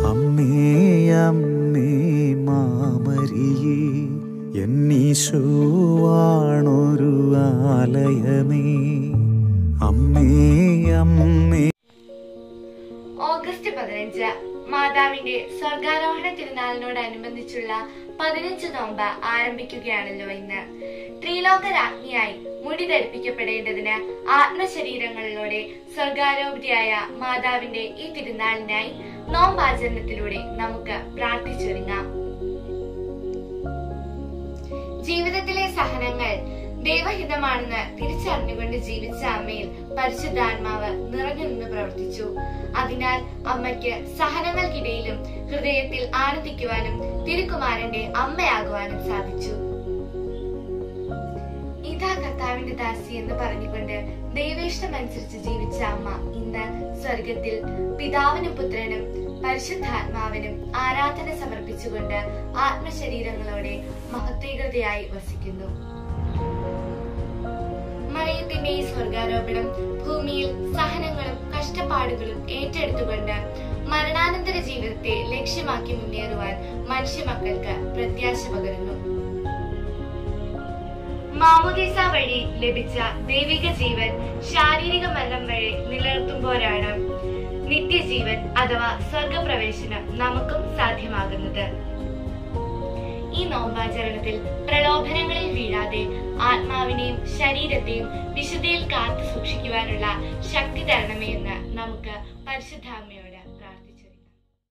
അമ്മേ അമ്മേ മാമരിയേ എന്നീശുവാണൊരു ആലയമേ അമ്മേ അമ്മേ ഓഗസ്റ്റ് പതിനഞ്ച് മാതാവിന്റെ സ്വർഗാരോഹണ തിരുനാളിനോടനുബന്ധിച്ചുള്ള പതിനഞ്ച് നോമ്പ് ആരംഭിക്കുകയാണല്ലോ ഇന്ന് ത്രിലോക രാജ്ഞിയായി മുടി ധരിപ്പിക്കപ്പെടേണ്ടതിന് ആത്മശരീരങ്ങളിലൂടെ സ്വർഗാരോപിതയായ മാതാവിന്റെ ഈ തിരുനാളിനായി നോമ്പാചരണത്തിലൂടെ നമുക്ക് പ്രാർത്ഥിച്ചൊരുങ്ങാം ജീവിതത്തിലെ സഹനങ്ങൾ ദൈവഹിതമാണെന്ന് തിരിച്ചറിഞ്ഞുകൊണ്ട് ജീവിച്ച അമ്മയിൽ പരിശുദ്ധാത്മാവ് നിറഞ്ഞു നിന്ന് പ്രവർത്തിച്ചു അതിനാൽ അമ്മയ്ക്ക് സഹനങ്ങൾക്കിടയിലും ഹൃദയത്തിൽ ആനന്ദിക്കുവാനും തിരുക്കുമാരന്റെ അമ്മയാകുവാനും സാധിച്ചു ഇതാ കർത്താവിന്റെ ദാസി എന്ന് പറഞ്ഞുകൊണ്ട് ദൈവേഷ്ടമനുസരിച്ച് ജീവിച്ച അമ്മ ഇന്ന് സ്വർഗത്തിൽ പിതാവിനും പുത്രനും പരിശുദ്ധാത്മാവിനും ആരാധന സമർപ്പിച്ചുകൊണ്ട് ആത്മശരീരങ്ങളോടെ മഹത്വീകൃതയായി വസിക്കുന്നു മറിയത്തിന്റെ ഈ സ്വർഗാരോപണം ഭൂമിയിൽ സഹനങ്ങളും കഷ്ടപ്പാടുകളും ഏറ്റെടുത്തുകൊണ്ട് മരണാനന്തര ജീവിതത്തെ ലക്ഷ്യമാക്കി മുന്നേറുവാൻ മനുഷ്യമക്കൾക്ക് പ്രത്യാശ പകരുന്നു മാമുദീസ വഴി ലഭിച്ച ദൈവിക ജീവൻ ശാരീരിക മരണം വഴി നിലനിർത്തുമ്പോഴാണ് നിത്യജീവൻ അഥവാ സ്വർഗപ്രവേശനം നമുക്കും സാധ്യമാകുന്നത് ഈ നോമ്പാചരണത്തിൽ പ്രലോഭനങ്ങളിൽ വീഴാതെ ആത്മാവിനെയും ശരീരത്തെയും വിശുദ്ധിയിൽ കാത്തു സൂക്ഷിക്കുവാനുള്ള ശക്തി തരണമേ എന്ന് നമുക്ക് പരിശുദ്ധാമ്മയോട്